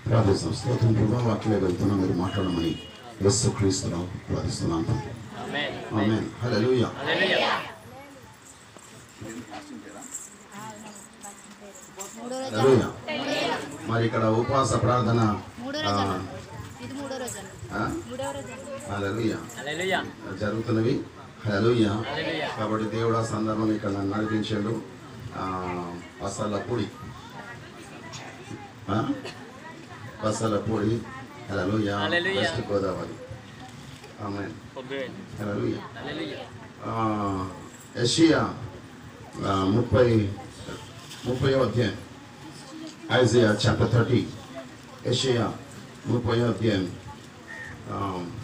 ప్రార్థిస్తాం స్తోత్రం ప్రభా వాక్యలే వెళ్తున్నాం మీరు మాట్లాడమని యేసు క్రీస్తులో ప్రార్థిస్తున్నాం ఆమె హల్లెలూయా మూడో రోజు హల్లెలూయా మరి ఇక్కడ ఉపవాస ప్రార్థన మూడో ఆ, రోజు అన్న. ఇది మూడో రోజు అన్న. ఆ, మూడో రోజు అన్న. హల్లెలూయా హల్లెలూయా జరుగుతున్నవి హల్లెలూయా హల్లెలూయా కాబట్టి దేవుడు ఆ సందర్భం ఇక్కడ నన్ను నడిపించాడు ఆ, పసల పొడి ఆ? పసల పొడి హల్లెలూయా హల్లెలూయా. వెస్ట్ గోదావరి ఆమె కొబ్బరి హల్లెలూయా హల్లెలూయా ఆ, యెషయా ఆ, ముప్పై ముప్పై అధ్యాయం ఐజియా చాప్టర్ థర్టీ యెషయా ముప్పై అధ్యాయం ఆ,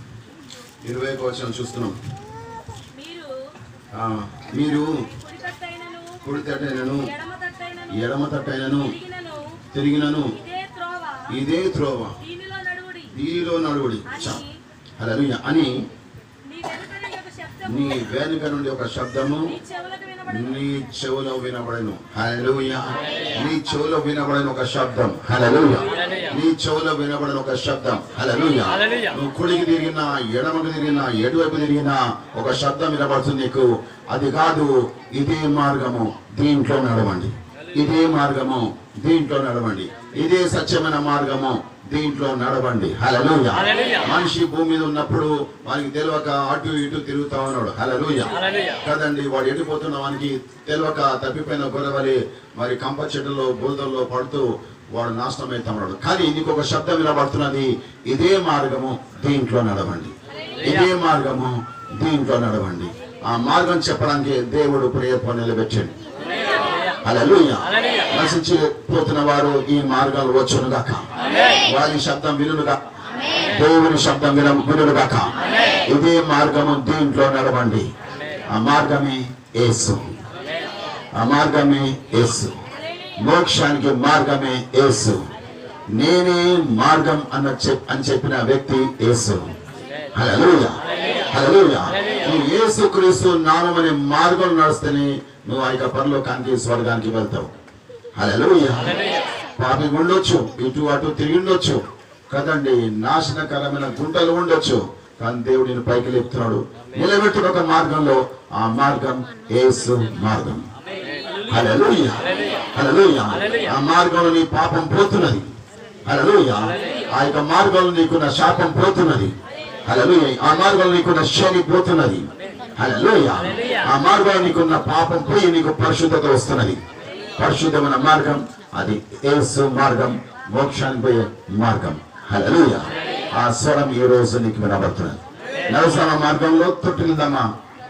ఇరవై వచనం చూస్తున్నాం మీరు ఆ, మీరు కుడి తట్టైనను కుడి తట్టైనను ఎడమ తట్టైనను ఎడమ తట్టైనను తిరిగినను తిరిగినను ఇదే త్రోవ ఇదే త్రోవ దీనిలో నడువుడి దీనిలో నడువుడి చ. అని హల్లెలూయా అని నీ వెనుక నుండి ఒక శబ్దము నీ వెనుక నుండి ఒక శబ్దము నీ చెవులకు వినబడను నీ చెవులో వినబడను హల్లెలూయా నీ చెవులో వినబడని ఒక శబ్దం హల్లెలూయా నీ చెవులో వినబడని ఒక శబ్దం హల్లెలూయా హల్లెలూయా. నువ్వు కుడికి తిరిగినా ఎడమకు తిరిగినా ఎటువైపు తిరిగినా ఒక శబ్దం వినబడుతుంది నీకు అది కాదు ఇదే మార్గము దీంట్లో నడవండి ఇదే మార్గము దీంట్లో నడవండి ఇదే సత్యమైన మార్గము దీంట్లో నడవండి హల్లెలూయా హల్లెలూయా. మనిషి భూమి మీద ఉన్నప్పుడు వానికి తెలియక అటు ఇటు తిరుగుతా ఉన్నాడు హల్లెలూయా హల్లెలూయా. కదండి వాడు ఎడిపోతున్న వానికి తెలియక తప్పిపోయిన గొరవలి మరి కంప చెట్టులో బురదల్లో పడుతూ వాడు నాశనం అవుతా ఉన్నాడు కానీ నీకు ఒక శబ్దం వినబడుతున్నది ఇదే మార్గము దీంట్లో నడవండి ఇదే మార్గము దీంట్లో నడవండి ఆ మార్గం చెప్పడానికి దేవుడు ప్రేయర్ప నిలబెట్టండి హల్లెలూయా హల్లెలూయా. నశించిపోతున్న వారు ఈ మార్గాలు వచ్చును గాక వారి శబ్దం వినుగా దేవుని శబ్దం విన వినుడు గాక ఇదే మార్గము దీంట్లో నడవండి ఆ మార్గమే యేసు ఆ మార్గమే యేసు మోక్షానికి మార్గమే యేసు నేనే మార్గం అన్న చెప్ అని చెప్పిన వ్యక్తి యేసు హల్లెలూయా హల్లెలూయా నువ్వు యేసు క్రీస్తు నామం అనే మార్గం నడుస్తేనే నువ్వు ఆ యొక్క పరలోకానికి స్వర్గానికి వెళ్తావు హల్లెలూయా పాపి ఉండొచ్చు ఇటు అటు తిరిగి ఉండొచ్చు కదండి నాశనకరమైన గుంటలు ఉండొచ్చు కానీ దేవుడు నేను పైకి లేపుతున్నాడు నిలబెట్టిన ఒక మార్గంలో ఆ మార్గం యేసు మార్గం హల్లెలూయా హల్లెలూయా ఆ మార్గంలో నీ పాపం పోతున్నది హల్లెలూయా ఆ యొక్క మార్గంలో నీకున్న శాపం పోతున్నది హల్లెలూయా ఆ మార్గంలో నీకున్న శని పోతున్నది హల్లెలూయా ఆ మార్గంలో నీకున్న పాపం పోయి నీకు పరిశుద్ధత వస్తున్నది పరిశుద్ధమైన మార్గం అది యేసు మార్గం మోక్షానికి పోయే మార్గం హల్లెలూయా ఆ స్వరం ఈ రోజు నీకు వినబడుతున్నది నరసమ మార్గంలో తొట్టిల్దమ్మా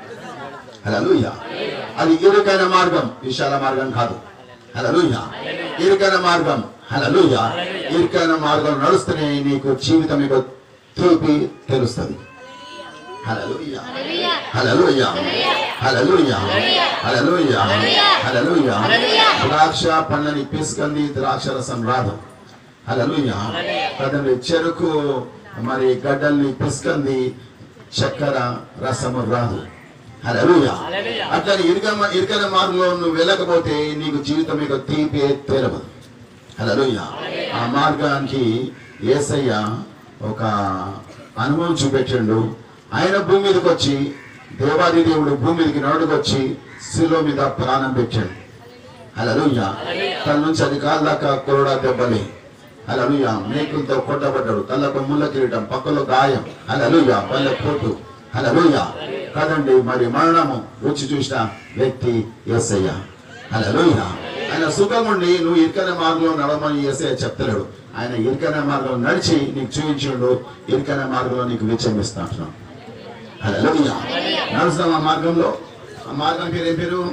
హల్లెలూయా అది ఇరుకైన మార్గం విశాల మార్గం కాదు హల్లెలూయా ఇరుకైన మార్గం హల్లెలూయా ఇరుకైన మార్గం నడుస్తూనే నీకు జీవితం నీకు తీపి తెలుస్తుంది హల్లెలూయా హల్లెలూయా హల్లెలూయా హల్లెలూయా హల్లెలూయా ద్రాక్ష పండ్లని పిసుకంది ద్రాక్ష రసం రాదు హల్లెలూయా కదండి చెరుకు మరి గడ్డల్ని పిసుకంది చక్కెర రసము రాదు హల్లెలూయా హల్లెలూయా. అట్లా ఇరుక ఇరుకైన మార్గంలో నువ్వు వెళ్ళకపోతే నీకు జీవితం మీకు తీపే తెలవదు హల్లెలూయా ఆ మార్గానికి ఏసయ్య ఒక అనుభవం చూపెట్టిండు ఆయన భూమి మీదకి వచ్చి దేవాది దేవుడు భూమి మీదకి నడుకొచ్చి శిలో మీద ప్రాణం పెట్టాడు హల్లెలూయా తన నుంచి అది కాళ్ళ దాకా కొరడా దెబ్బలే హల్లెలూయా మేకులతో కొట్టబడ్డాడు తలకు ముళ్ళ కిరీటం పక్కలో గాయం హల్లెలూయా పల్లె పోటు హల్లెలూయా కదండి మరి మరణము రుచి చూసిన వ్యక్తి యేసయ్య హల్లెలూయా ఆయన సుఖం ఉండి నువ్వు ఇరుకైన మార్గంలో నడవమని యేసయ్య చెప్తలేడు ఆయన ఇరుకైన మార్గంలో నడిచి నీకు చూపించిండు ఇరుకైన మార్గంలో నీకు విచ్చమిస్తా అంటున్నాడు హల్లెలూయా నడుస్తాం ఆ మార్గంలో ఆ మార్గం పేరు ఏం పేరు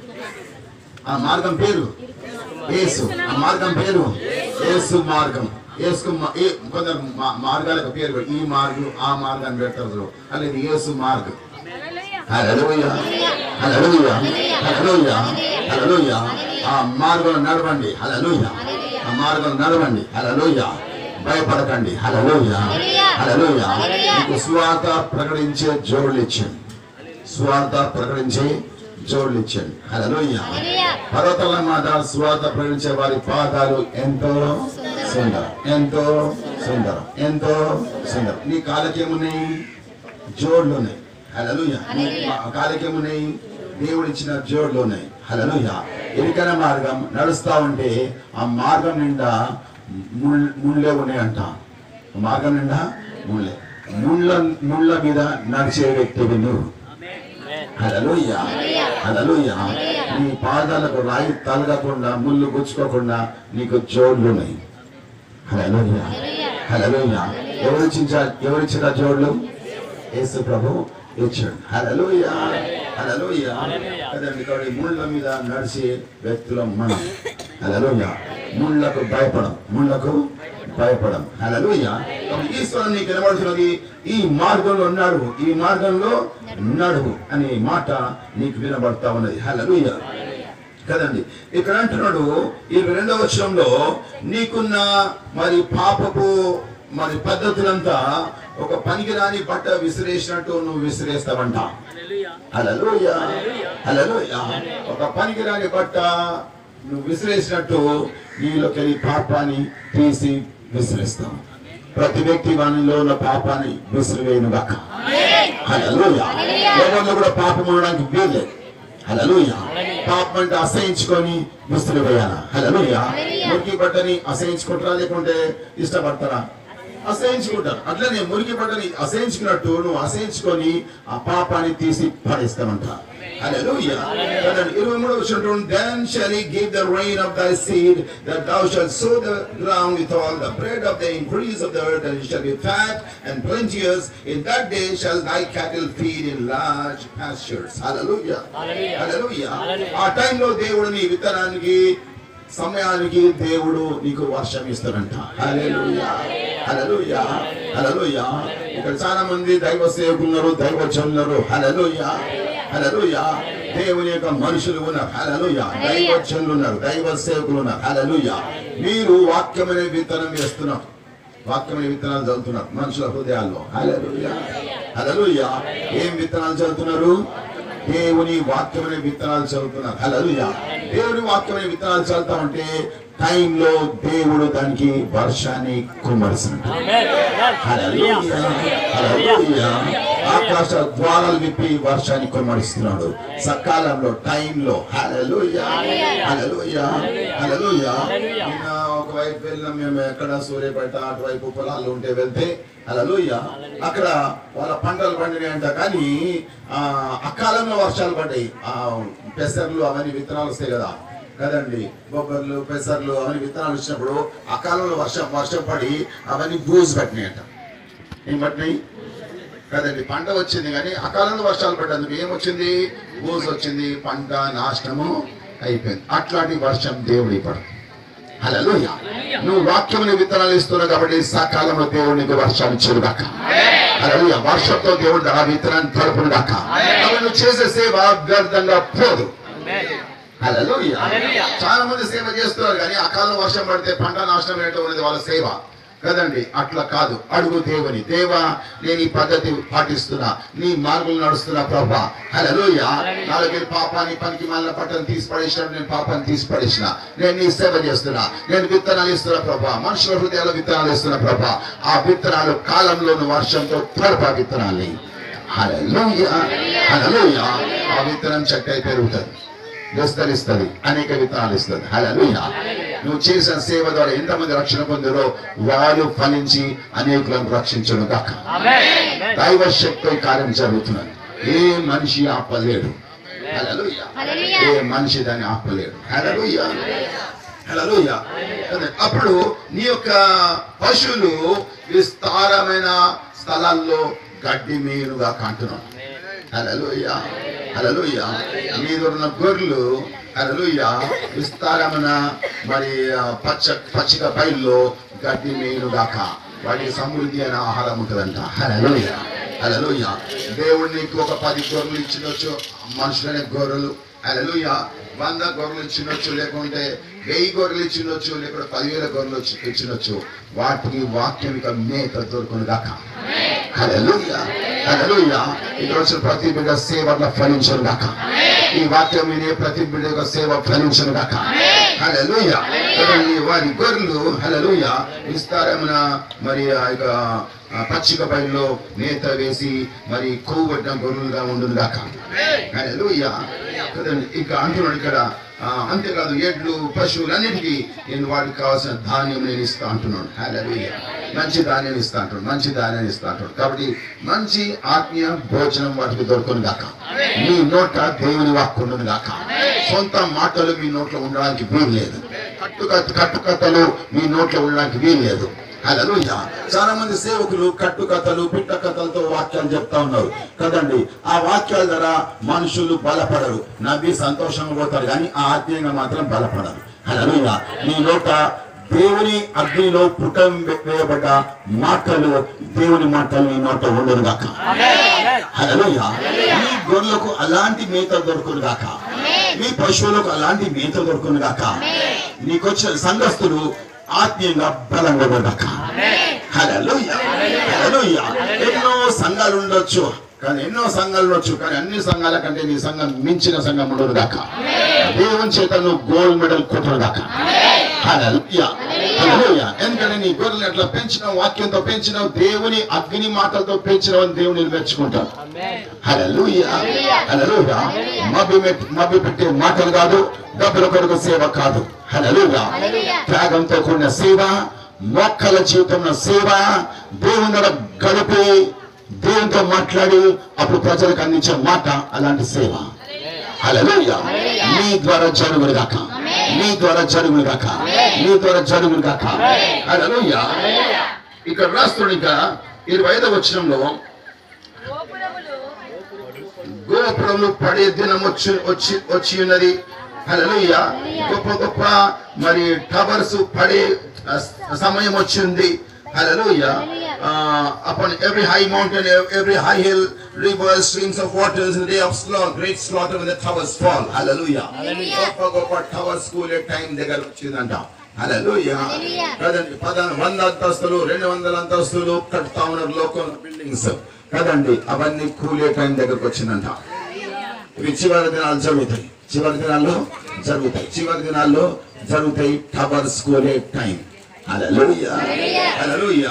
ఆ మార్గం పేరు యేసు ఆ మార్గం పేరు యేసు మార్గం యేసు మా- ఏ- కొందరు మా- మార్గాలకు పేరు పెడతారు. ఈ మార్గం ఆ మార్గాన్ని పెడతారు అనేది యేసు మార్గం హల్లెలూయా హల్లెలూయా హల్లెలూయా హల్లెలూయా ఆ మార్గంలో నడవండి హల్లెలూయా ఆ మార్గంలో నడవండి హల్లెలూయా భయపడకండి హల్లెలూయా హల్లెలూయా మీకు స్వాత ప్రకటించే జోడులు ఇచ్చాను స్వార్థ ప్రకటించే జోడులు ఇచ్చాడు హల్లెలూయా పర్వతాల మాట స్వార్థ ప్రకటించే వారి పాదాలు ఎంతో సుందరం ఎంతో సుందరం ఎంతో సుందరం నీ కాళ్ళకేమున్నాయి జోడ్లు ఉన్నాయి హలలుయ నీ కాళ్ళకేమున్నాయి దేవుడు ఇచ్చిన జోడ్లు ఉన్నాయి హలలుయ ఎరికైన మార్గం నడుస్తా ఉంటే ఆ మార్గం నిండా ముళ్ ముళ్ళే ఉన్నాయంట మార్గం నిండా ముళ్ళే ముళ్ళ ముళ్ళ మీద నడిచే వ్యక్తివి నువ్వు హలలుయ హలలుయ నీ పాదాలకు రాయి తలగకుండా ముళ్ళు గుచ్చుకోకుండా నీకు జోడ్లు ఉన్నాయి హలలుయ హలలుయ ఎవరు ఇచ్చించారు ఎవరు ఇచ్చిన జోడ్లు యేసు ప్రభు ఇచ్చాడు హలలుయ హలలుయ కదండి కాబట్టి ముళ్ళ మీద నడిచే వ్యక్తులం మనం హలలుయ ముళ్ళకు భయపడం ముళ్ళకు భయపడం హలలుయ కాబట్టి ఈశ్వరం నీకు వినబడుతున్నది ఈ మార్గంలో నడువు ఈ మార్గంలో నడువు అనే మాట నీకు వినబడతా ఉన్నది హలలుయ కదండి ఇక్కడ అంటున్నాడు ఇరవై రెండవ వచనంలో నీకున్న మరి పాపపు మరి పద్ధతులంతా ఒక పనికిరాని బట్ట విసిరేసినట్టు నువ్వు విసిరేస్తావంట హలలుయ హలలుయ ఒక పనికిరాని బట్ట నువ్వు విసిరేసినట్టు నీలోకెళ్ళి పాపాన్ని తీసి విసిరేస్తావు ప్రతి వ్యక్తి వానిలో ఉన్న పాపాన్ని విసిరివేయను గాక హలలుయ ఎవరిలో కూడా పాపం ఉండడానికి వీల్లేదు హలలుయ పాపం అంటే అసహించుకొని విసిరివేయాల హలలుయ మురికి బట్టని అసహించుకుంటారా లేకుంటే ఇష్టపడతారా అసహించుకుంటారు అట్లనే మురికి బట్టని అసహించుకున్నట్టు నువ్వు అసహించుకొని ఆ పాపాన్ని తీసి పడేస్తామంట Hallelujah. కదండి, ఇరవై మూడవ వచనం then shall he give the rain of thy seed that thou shalt sow the ground with all the bread of the increase of the earth and it shall be fat and plenteous in that day shall thy cattle feed in large pastures hallelujah hallelujah ఆ టైంలో దేవుడు నీ విత్తనానికి సమయానికి దేవుడు నీకు వర్షం ఇస్తాడంట హల్లెలూయా హల్లెలూయా హల్లెలూయా ఇక్కడ చాలా మంది దైవ సేవకులు ఉన్నారు దైవజనులు ఉన్నారు హల్లెలూయా హల్లెలూయా దేవుని యొక్క మనుషులు ఉన్నారు హల్లెలూయా దైవజనులు ఉన్నారు దైవ సేవకులు ఉన్నారు హల్లెలూయా మీరు వాక్యమైన విత్తనం వేస్తున్నారు వాక్యమైన విత్తనాలు చదువుతున్నారు మనుషుల హృదయాల్లో హల్లెలూయా హల్లెలూయా ఏం విత్తనాలు చదువుతున్నారు దేవుని వాక్యమైన విత్తనాలు చదువుతున్నారు హల్లెలూయా దేవుని వాక్యమైన విత్తనాలు చదువుతా ఉంటే టైంలో దేవుడు దానికి వర్షాన్ని కుమ్మరిస్తున్నాడు హల్లెలూయా హల్లెలూయా ఆకాశ ద్వారాలు విప్పి వర్షాన్ని కుమ్మరిస్తున్నాడు సకాలంలో టైంలో హల్లెలూయా హల్లెలూయా హల్లెలూయా నిన్న ఒకవైపు వెళ్ళినాం మేము ఎక్కడ సూర్యపేట అటువైపు పొలాలు ఉంటే వెళ్తే హల్లెలూయ అక్కడ వాళ్ళ పంటలు పండినాయి అంట కానీ ఆ అకాలంలో వర్షాలు పడ్డాయి ఆ పెసర్లు అవన్నీ విత్తనాలు వస్తాయి కదా కదండి బొబ్బర్లు పెసర్లు అవన్నీ విత్తనాలు వచ్చినప్పుడు అకాలంలో వర్షం వర్షం పడి అవన్నీ బూజు పట్టినాయి అంట ఏం పట్టినాయి కదండి పంట వచ్చింది కానీ అకాలంలో వర్షాలు పడ్డందుకు ఏమొచ్చింది బూజు వచ్చింది పంట నాశనము అయిపోయింది అట్లాంటి వర్షం దేవుడి పడు హల్లెలూయా నువ్వు వాక్యముని విత్తనాలు ఇస్తున్నావు కాబట్టి సకాలంలో దేవుడు నీకు వర్షాన్ని ఇచ్చాడు గాక హల్లెలూయా వర్షంతో దేవుడు ఆ విత్తనాన్ని తడుపును గాక కాబట్టి నువ్వు చేసే సేవ వ్యర్థంగా పోదు హల్లెలూయా చాలా మంది సేవ చేస్తున్నారు కానీ అకాలంలో వర్షం పడితే పంట నాశనం అయ్యటం అనేది వాళ్ళ సేవ కదండి అట్లా కాదు అడుగు దేవుని దేవా నేను ఈ పద్ధతి పాటిస్తున్నా నీ మార్గంలో నడుస్తున్నా ప్రభా హలోయ నాలుగు పాపాన్ని పనికి మాలిన పట్టణం తీసి పడేసిన నేను పాపాన్ని తీసి పడేసిన నేను నీ సేవ చేస్తున్నా నేను విత్తనాలు ఇస్తున్నా ప్రభా మనుషుల హృదయాలు విత్తనాలు ఇస్తున్నా ప్రభా ఆ విత్తనాలు కాలంలోని వర్షంతో తడప విత్తనాలి హలోయ హలోయ ఆ విత్తనం చెట్టై పెరుగుతుంది విస్తరిస్తుంది అనేక విత్తనాలు ఇస్తుంది హల్లెలూయా నువ్వు చేసిన సేవ ద్వారా ఎంతమంది రక్షణ పొందారో వాళ్ళు ఫలించి అనేకులను రక్షించను కాక దైవ శక్తి కార్యం జరుగుతున్నది ఏ మనిషి ఆపలేడు హల్లెలూయా హల్లెలూయా. ఏ మనిషి దాన్ని ఆపలేడు హల్లెలూయా హల్లెలూయా అదే, అప్పుడు నీ యొక్క పశువులు విస్తారమైన స్థలాల్లో గడ్డి మీరుగా కంటున్నాను హల్లెలూయా హల్లెలూయా మీద ఉన్న గొర్రెలు హల్లెలూయా విస్తారమైన మరి ఆ, పచ్చ పచ్చిక పైల్లో గడ్డి మేలుగాక వాటికి సమృద్ధి అయిన ఆహారం ఉంటుందంట హల్లెలూయా హల్లెలూయా దేవుడు నీకు ఒక పది గొర్రెలు ఇచ్చినొచ్చు మనుషులనే గొర్రెలు హల్లెలూయా వంద గొర్రెలు ఇచ్చినొచ్చు లేకుంటే వెయ్యి గొర్రెలు ఇచ్చినొచ్చు లేకుంటే పదివేల గొర్రెలు వచ్చి- ఇచ్చినొచ్చు వాటికి వాక్యం ఇక మేత దొరుకును గాక హల్లెలూయా హల్లెలూయా ఇక్కడ వచ్చిన ప్రతి బిడ్డ సేవల ఫలించను గాక ఈ వాక్యం వినే ప్రతి బిడ్డ యొక్క సేవ ఫలించను గాక హల్లెలూయా కదండి వారి గొర్రెలు హల్లెలూయా విస్తారమైన మరి ఆ యొక్క ఆ పచ్చిక బయలులో మేత వేసి మరి కొవ్వు పట్టిన గొర్రెలుగా ఉండును గాక హల్లెలూయా కదండి ఇక అంటున్నాడు ఇక్కడ ఆ, అంతేకాదు ఎడ్లు పశువులన్నిటికీ నేను వాటికి కావాల్సిన ధాన్యం నేను ఇస్తా అంటున్నాను హల్లెలూయా మంచి ధాన్యం ఇస్తా అంటున్నాడు మంచి ధాన్యాన్ని ఇస్తా అంటున్నాడు కాబట్టి మంచి ఆత్మీయ భోజనం వాటికి దొరకను గాక మీ నోట దేవుని వాక్కుండును గాక సొంత మాటలు మీ నోట్లో ఉండడానికి వీలు లేదు కట్టుకథ కట్టుకథలు మీ నోట్లో ఉండడానికి వీలు లేదు హల్లెలూయా చాలా మంది సేవకులు కట్టుకథలు పిట్ట కథలతో వాక్యాలు చెప్తా ఉన్నారు కదండి ఆ వాక్యాల ద్వారా మనుషులు బలపడరు నవ్వి సంతోషంగా పోతారు కానీ ఆ ఆత్మీయంగా మాత్రం బలపడరు హల్లెలూయా నీ నోట దేవుని అగ్నిలో పుటం వేయబడ్డ మాటలు దేవుని మాటలు నీ నోట ఉండరు గాక హల్లెలూయా మీ గొర్రెలకు అలాంటి మేత దొరకను గాక మీ పశువులకు అలాంటి మేత దొరకను గాక నీకొచ్చిన సంఘస్థులు ఆత్మీయంగా బలంగా ఉండక హల్లెలూయా హల్లెలూయా ఎన్నో సంఘాలు ఉండొచ్చు కానీ ఎన్నో సంఘాలు ఉండొచ్చు కానీ అన్ని సంఘాల కంటే నీ సంఘం మించిన సంఘం ఉండదు దాకా దేవుని చేత నువ్వు గోల్డ్ మెడల్ కొట్టరు దాకా హల్లెలూయా హల్లెలూయా ఎందుకంటే నీ గొర్రెలు ఎట్లా పెంచినావు వాక్యంతో పెంచినావు దేవుని అగ్ని మాటలతో పెంచినావు అని దేవుని మెచ్చుకుంటావు హల్లెలూయా హల్లెలూయా మభ్య మభ్య పెట్టే మాటలు కాదు డబ్బుల కొరకు సేవ కాదు హల్లెలూయా త్యాగంతో కూడిన సేవ మొక్కల జీవితంలో సేవ దేవుని దగ్గర గడిపి దేవునితో మాట్లాడి అప్పుడు ప్రజలకు అందించే మాట అలాంటి సేవ హల్లెలూయా మీ ద్వారా జరుగును గాక మీ ద్వారా జరుగును గాక మీ ద్వారా జరుగును గాక హల్లెలూయా ఇక్కడ రాస్తున్నాడు ఇంకా ఇరవై ఐదవ వచనంలో గోపురములు గోపురములు పడే దినం వచ్చి వచ్చి వచ్చి ఉన్నది హల్లెలూయా గొప్ప గొప్ప మరి టవర్స్ పడే ఆ, సమయం వచ్చింది హల్లెలూయా upon every high mountain every high hill rivers streams of waters in the day of slaughter great slaughter when the towers fall hallelujah గొప్ప గొప్ప టవర్స్ కూలే టైం దగ్గర వచ్చిందంట హల్లెలూయా కదండి పద వంద అంతస్తులు రెండు వందల అంతస్తులు కడతా ఉన్నారు లోకల్ బిల్డింగ్స్ కదండి అవన్నీ కూలే టైం దగ్గరకు వచ్చిందంట ఇవి చివరి దినాలు జరుగుతాయి చివరి దినాల్లో జరుగుతాయి చివరి దినాల్లో జరుగుతాయి టవర్స్ కూలే టైం హల్లెలూయా హల్లెలూయా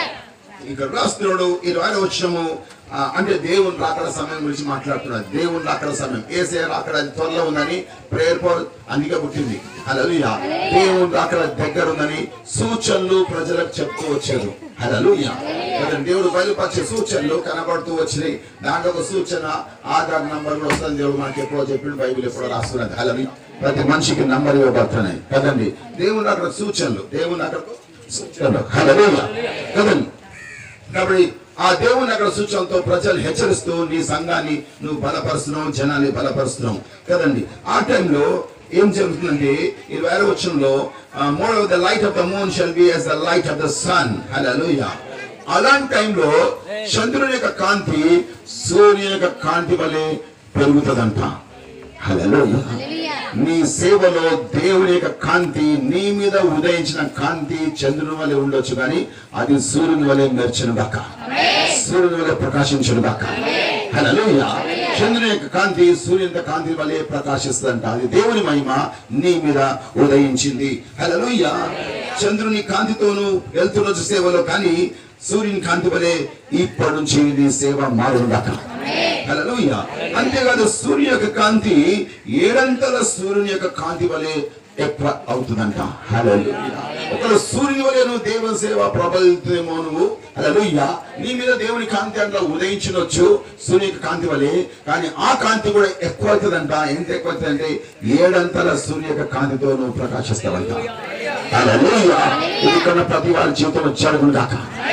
ఇక్కడ రాస్తున్నాడు ఇరవై వచ్చినము ఆ, అంటే దేవుని రాకడ సమయం గురించి మాట్లాడుతున్నాడు దేవుని రాకడ సమయం ఏసే రాకడ అది త్వరలో ఉందని ప్రేయర్ పవర్ అందుకే పుట్టింది హల్లెలూయా దేవుని రాకడ దగ్గర ఉందని సూచనలు ప్రజలకు చెప్తూ వచ్చారు హల్లెలూయా కదండి, దేవుడు బయలుపరిచే సూచనలు కనబడుతూ వచ్చినాయి దాంట్లో ఒక సూచన ఆధార్ నంబర్ కూడా వస్తుంది దేవుడు మనకి ఎప్పుడో చెప్పిండు బైబిల్ ఎప్పుడో రాస్తున్నది హల్లెలూయా ప్రతి మనిషికి నంబర్ ఇవ్వబడుతున్నాయి కదండి దేవుని అక్కడ సూచనలు దేవుని అక్కడ సూచనలు హల్లెలూయా కదండి కాబట్టి ఆ దేవుని అక్కడ సూచనతో ప్రజలు హెచ్చరిస్తూ నీ సంఘాన్ని నువ్వు బలపరుస్తున్నావు జనాన్ని బలపరుస్తున్నావు కదండి ఆ టైంలో ఏం జరుగుతుందంటే ఇరవై ఆరో వచ్చంలో more the light of the moon shall be as the light of the sun hallelujah అలాంటి టైంలో చంద్రుని యొక్క కాంతి సూర్యుని యొక్క కాంతి వలె పెరుగుతుందంట హల్లెలూయా హల్లెలూయా నీ సేవలో దేవుని యొక్క కాంతి నీ మీద ఉదయించిన కాంతి చంద్రుని వలె ఉండొచ్చు కానీ అది సూర్యుని వలె మెర్చను గాక సూర్యుని వలె ప్రకాశించను గాక హల్లెలూయా చంద్రుని యొక్క కాంతి సూర్యుని యొక్క కాంతి వలె ప్రకాశిస్తుందంట అది దేవుని మహిమ నీ మీద ఉదయించింది హల్లెలూయా చంద్రుని కాంతితోను వెళ్తున్న సేవలో కానీ సూర్యుని కాంతి వలె ఇప్పటి నుంచి నీ సేవ మారును గాక హల్లెలూయా అంతేకాదు సూర్యుని యొక్క కాంతి ఏడంతల సూర్యుని యొక్క కాంతి వలె ఎక్కువ అవుతుందంట హల్లెలూయా ఒకవేళ సూర్యుని వలె నువ్వు దేవుని సేవ ప్రబలుతుందేమో నువ్వు హల్లెలూయా నీ మీద దేవుని కాంతి అంతా ఉదయించవచ్చు సూర్యుని యొక్క కాంతి వలె కానీ ఆ కాంతి కూడా ఎక్కువ అవుతుందంట ఎంత ఎక్కువ అవుతుందంటే ఏడంతల సూర్య యొక్క కాంతితో నువ్వు ప్రకాశిస్తావంట హల్లెలూయా ఇది ఇక్కడ ప్రతి వారి జీవితంలో జరుగును గాక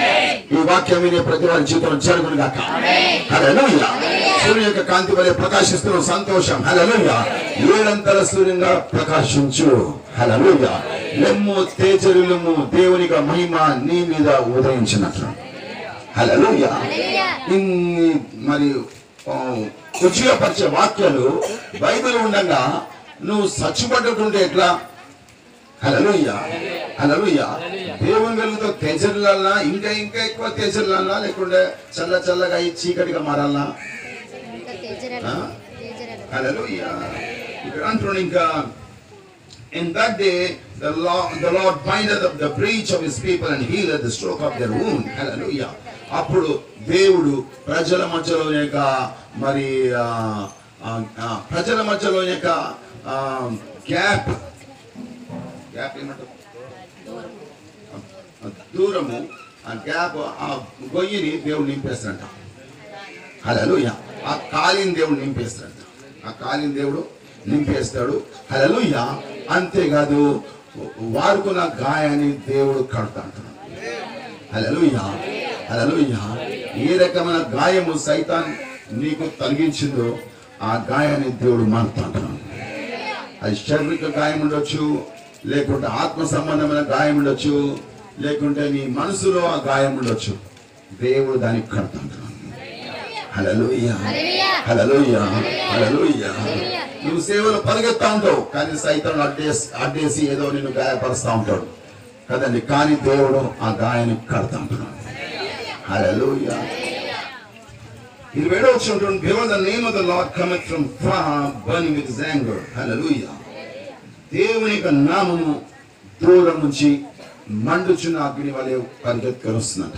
ఈ వాక్యం వినే ప్రతి వారి జీవితంలో జరుగును గాక హల్లెలూయా సూర్యుని యొక్క కాంతి వలె ప్రకాశిస్తున్న సంతోషం హల్లెలూయా ఏడంతల సూర్యంగా ప్రకాశించు హల్లెలూయా లెమ్ము తేజరులము దేవుని యొక్క మహిమ నీ మీద ఉదయించినట్లు హల్లెలూయా హల్లెలూయా ఇన్ని మరి ఆ, ఉజ్జీవపరిచే వాక్యాలు బైబిల్ ఉండగా నువ్వు సచ్చిపట్టుకుంటే ఎట్లా హల్లెలూయా హల్లెలూయా దేవుని వెలుగుతో తేజరులన్నా ఇంకా ఇంకా ఎక్కువ తేజరులన్నా లేకుంటే చల్ల చల్లగా ఈ చీకటిగా మారాలన్నా ఇంకా తేజరాలు ఆ? తేజరాలు హల్లెలూయా ఇక్కడ అంటున్నాడు ఇంకా In that day, the Lord, the Lord bindeth up the breach of his people and healeth the stroke of their wound. Hallelujah. అప్పుడు దేవుడు ప్రజల మధ్యలో యొక్క మరి ఆ, ఆ, ఆ, ప్రజల మధ్యలో యొక్క గ్యాప్ గ్యాప్ ఏమంటారు ఆ, దూరము ఆ గ్యాప్ ఆ గొయ్యిని దేవుడు నింపేస్తాడంట హలలుయ ఆ కాలిన దేవుడు నింపేస్తాడు ఆ కాలిన దేవుడు నింపేస్తాడు హలలుయ అంతేకాదు వారుకున్న గాయాన్ని దేవుడు కడతా అంటున్నాడు హలలుయ హలలుయ ఏ రకమైన గాయము సైతాన్ నీకు తొలగించిందో ఆ గాయాన్ని దేవుడు మారుతా అంటున్నాడు అది శారీరక గాయం ఉండొచ్చు లేకుంటే ఆత్మ సంబంధమైన గాయం ఉండొచ్చు లేకుంటే నీ మనసులో ఆ గాయం ఉండొచ్చు దేవుడు దానికి కడతా అంటున్నాడు హల్లెలూయా హల్లెలూయా. హల్లెలూయా హల్లెలూయా నువ్వు సేవలు పరిగెత్తా ఉంటావు కానీ సైతం అడ్డేసి అడ్డేసి ఏదో నిన్ను గాయపరుస్తా ఉంటాడు కదండి కానీ దేవుడు ఆ గాయాన్ని కడతా అంటున్నాడు హల్లెలూయా ఇరవై ఏడో వచ్చి ఉంటుంది behold the name of the Lord coming from far burning with anger hallelujah దేవుని యొక్క నామము దూరం నుంచి మండుచున్న అగ్ని వలె పరిగెత్తుకొని వస్తుందంట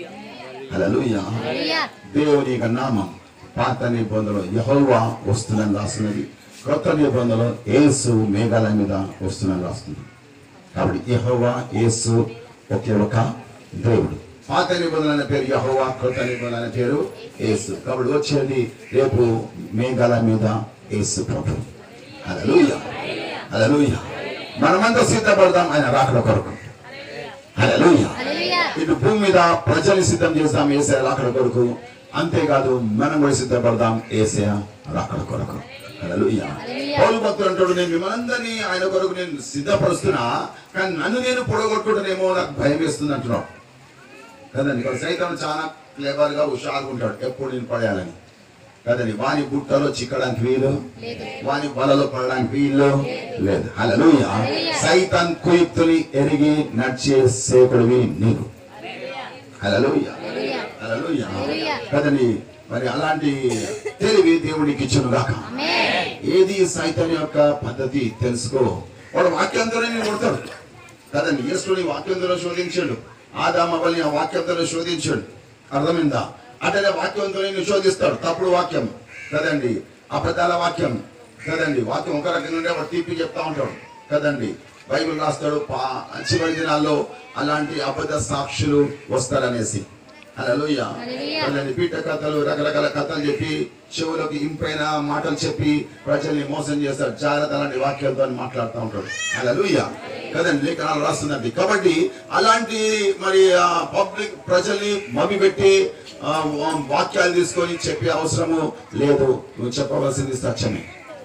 హల్లెలూయా హల్లెలూయా. దేవుని యొక్క నామం పాత నిబంధనలో యహోవా వస్తుందని రాస్తున్నది క్రొత్త నిబంధనలో యేసు మేఘాల మీద వస్తుందని రాస్తుంది కాబట్టి యహోవా యేసు ఒకే ఒక దేవుడు పాత నిబంధన అనే పేరు యహోవా క్రొత్త నిబంధన అనే పేరు యేసు కాబట్టి వచ్చేది రేపు మేఘాల మీద యేసు ప్రభు హల్లెలూయా హల్లెలూయా మనమంతా సిద్ధపడదాం ఆయన రాకడ కొరకు హల్లెలూయా హల్లెలూయా. ఇటు భూమి మీద ప్రజల్ని సిద్ధం చేస్తాం ఏసే రాకడ కొరకు అంతేకాదు మనం కూడా సిద్ధపడదాం ఏసే రాకడ కొరకు హల్లెలూయా. హల్లెలూయా. పౌలు భక్తుడు అంటాడు నేను మిమ్మల్ని ఆయన కొరకు నేను సిద్ధపరుస్తున్నా కానీ నన్ను నేను పొడగొట్టుకుంటానేమో నాకు భయం వేస్తుంది అంటున్నాడు కదండి ఇక్కడ సైతం చాలా క్లేవర్ గా హుషారుగా ఉంటాడు ఎప్పుడు నేను పడేయాలని కదండి వాని బుట్టలో చిక్కడానికి వీలు లేదు. వాని వలలో పడడానికి వీలు లేదు హల్లెలూయా సైతాన్ కుయుక్తుని ఎరిగి నడిచే సేకుడివి నీవు హల్లెలూయా హల్లెలూయా. హల్లెలూయా హల్లెలూయా. కదండి మరి అలాంటి తెలివి దేవునికి ఇచ్చును గాక ఆమేన్. ఏది సైతం యొక్క పద్ధతి తెలుసుకో వాడు వాక్యంతోనే నేను కొడతాడు కదండి యేసుని వాక్యంతో శోధించాడు ఆదామవల్ని ఆ వాక్యంతో శోధించాడు అర్థమైందా అట్లనే వాక్యంతో నేను శోధిస్తాడు తప్పుడు వాక్యం కదండి అబద్ధాల వాక్యం కదండి వాక్యం ఒక రకంగా ఉండే వాడు తీపి చెప్తా ఉంటాడు కదండి బైబిల్ రాస్తాడు పా చివరి దినాల్లో అలాంటి అబద్ధ సాక్షులు వస్తారనేసి హల్లెలూయా హల్లెలూయా. వాళ్ళని పీట కథలు రకరకాల కథలు చెప్పి చెవులకు ఇంపైన మాటలు చెప్పి ప్రజల్ని మోసం చేస్తాడు జాగ్రత్త అలాంటి వాక్యాలతో మాట్లాడుతూ ఉంటాడు అలా కదండి లేఖనాలు రాస్తుందండి కాబట్టి అలాంటి మరి పబ్లిక్ ప్రజల్ని మభ్యపెట్టి ఆ, వాక్యాలు తీసుకొని చెప్పే అవసరము లేదు నువ్వు చెప్పవలసింది సత్యమే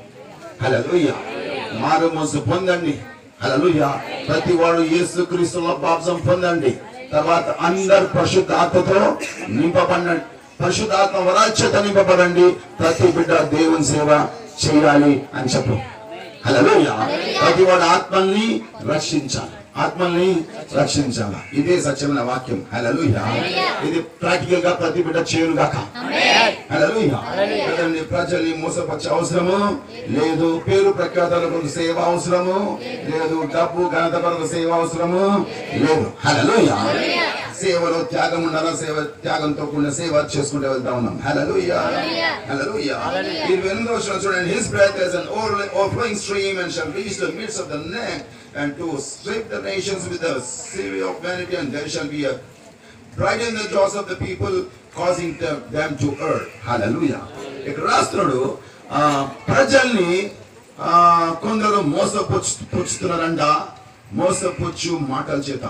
హలలుయ మారు మనసు పొందండి హలలుయ ప్రతి వాడు యేసు క్రీస్తులో బాప్సం పొందండి తర్వాత అందరు పరిశుద్ధ ఆత్మతో నింపబడండి పరిశుద్ధాత్మ వరాచ్యత నింపబడండి ప్రతి బిడ్డ దేవుని సేవ చేయాలి అని చెప్పు హలలుయ ప్రతి వాడు ఆత్మల్ని రక్షించాలి ఆత్మల్ని రక్షించాలి ఇదే సత్యమైన వాక్యం హలలుయ ఇది ప్రాక్టికల్ గా ప్రతి బిడ్డ చేయను గాక ఆమేన్. హల్లెలూయా. కదండి ప్రజల్ని మోసపరిచే అవసరము లేదు పేరు ప్రఖ్యాతల కొరకు సేవ అవసరము లేదు డబ్బు ఘనత కొరకు సేవ అవసరము లేదు హల్లెలూయా సేవలో త్యాగం ఉండాలా సేవ త్యాగంతో కూడిన సేవ చేసుకుంటూ వెళ్తా ఉన్నాం హల్లెలూయా హల్లెలూయా ఇరవై ఎనిమిదో వచనం చూడండి his breath as an overflowing stream and shall reach the midst of the neck and to sweep the nations with the sea of vanity and there shall be a brighten the jaws of the people causing them, them to err hallelujah ఇక్కడ రాస్తున్నాడు ఆ, ప్రజల్ని ఆ, కొందరు మోసపుచ్చు పుచ్చుతున్నారంట మోసపుచ్చు మాటల చేత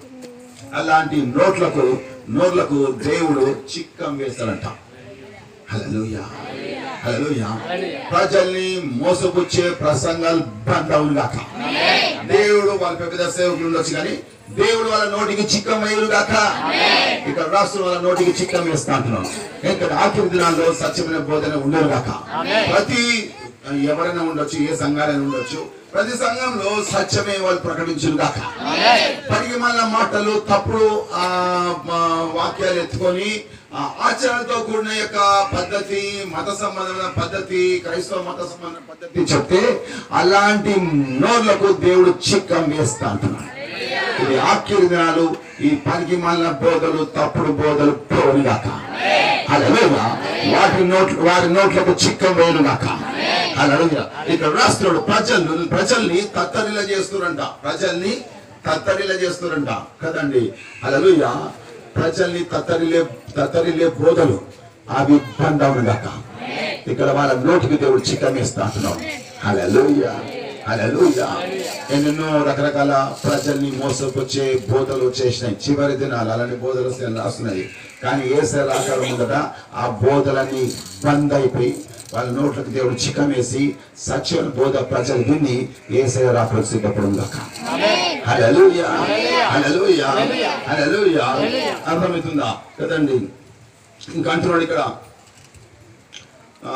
అలాంటి నోట్లకు నోట్లకు దేవుడు చిక్కం వేస్తాడంట హల్లెలూయా హల్లెలూయా ప్రజల్ని మోసపుచ్చే ప్రసంగాలు బంద్ అవును గాక దేవుడు వాళ్ళ పెద్ద సేవకులు ఉండొచ్చు కానీ దేవుడు వాళ్ళ నోటికి చిక్కం వేయరు గాక ఇక్కడ రాష్ట్రం వాళ్ళ నోటికి చిక్కం వేస్తా అంటున్నాం ఇక్కడ ఆఖరి దినాల్లో సత్యమైన బోధన ఉండరు గాక ప్రతి ఎవరైనా ఉండొచ్చు ఏ సంఘాలైనా ఉండొచ్చు ప్రతి సంఘంలో సత్యమే వాళ్ళు ప్రకటించును కాక పనికి మళ్ళీ మాటలు తప్పుడు ఆ, మా వాక్యాలు ఎత్తుకొని ఆ, ఆచరణతో కూడిన యొక్క పద్ధతి మత సంబంధమైన పద్ధతి క్రైస్తవ మత సంబంధమైన పద్ధతి చెప్తే అలాంటి నోర్లకు దేవుడు చిక్కం వేస్తా అంటున్నాడు ఇది ఆఖరి దినాలు ఈ పనికి మళ్ళీ బోధలు తప్పుడు బోధలు పోనుగాక హల్లెలూయా వాటి నోట్లు వారి నోట్లకు చిక్కం వేయునుగాక హల్లెలూయా ఇక్కడ రాస్తున్నాడు ప్రజలు ప్రజల్ని తత్తరిల చేస్తురంట ప్రజల్ని తత్తరిల చేస్తురంట కదండి హల్లెలూయా ప్రజల్ని తత్తరిలే తత్తరిలే బోధలు అవి బంద్ అవునుగాక ఇక్కడ వాళ్ళ నోటికి దేవుడు చిక్కం వేస్తా అంటున్నాడు హల్లెలూయా హల్లెలూయా ఎన్నెన్నో రకరకాల ప్రజల్ని మోసకొచ్చే బోధలు చేసినాయి చివరి దినాలు అలాంటి బోధలు వస్తాయి అని రాస్తున్నాయి కానీ ఏసే రాకడం ఉందట ఆ బోధలన్నీ బంద్ అయిపోయి వాళ్ళ నోట్లకు దేవుడు చిక్కమేసి సత్యం బోధ ప్రజలు విని ఏసే రాకడం సిద్ధపడుగాక హల్లెలూయా హల్లెలూయా హల్లెలూయా అర్థమవుతుందా కదండి ఇంకా అంటున్నాడు ఇక్కడ ఆ,